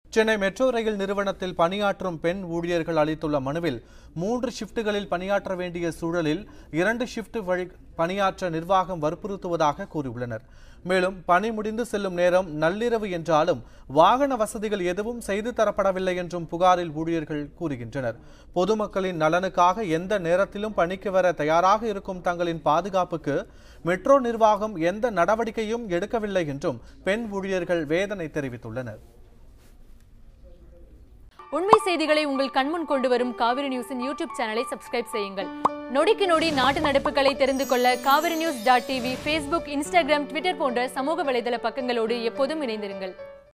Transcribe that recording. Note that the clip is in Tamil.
சென்னை மெட்ரோ ரயில் நிறுவனத்தில் பணியாற்றும் பெண் ஊழியர்கள் அளித்துள்ள மனுவில் மூன்று ஷிப்டுகளில் பணியாற்ற வேண்டிய சூழலில் இரண்டு ஷிப்ட் வழி பணியாற்ற நிர்வாகம் வற்புறுத்துவதாக கூறியுள்ளனர் மேலும் பணி முடிந்து செல்லும் நேரம் நள்ளிரவு என்றாலும் வாகன வசதிகள் எதுவும் செய்து தரப்படவில்லை என்றும் புகாரில் ஊழியர்கள் கூறுகின்றனர் பொதுமக்களின் நலனுக்காக எந்த நேரத்திலும் பணிக்கு வர தயாராக இருக்கும் தங்களின் பாதுகாப்புக்கு மெட்ரோ நிர்வாகம் எந்த நடவடிக்கையும் எடுக்கவில்லை என்றும் பெண் ஊழியர்கள் வேதனை தெரிவித்துள்ளனர் உண்மை செய்திகளை உங்கள் கண்முன் கொண்டு வரும் காவிரி நியூஸின் யூடியூப் சேனலை சப்ஸ்கிரைப் செய்யுங்கள் நொடிக்கு நொடி நாட்டு நடப்புகளை தெரிந்து கொள்ள Kaveri news dot TV Facebook Instagram Twitter போன்ற சமூக வலைதள பக்கங்களோடு எப்போதும் இணைந்திருங்கள்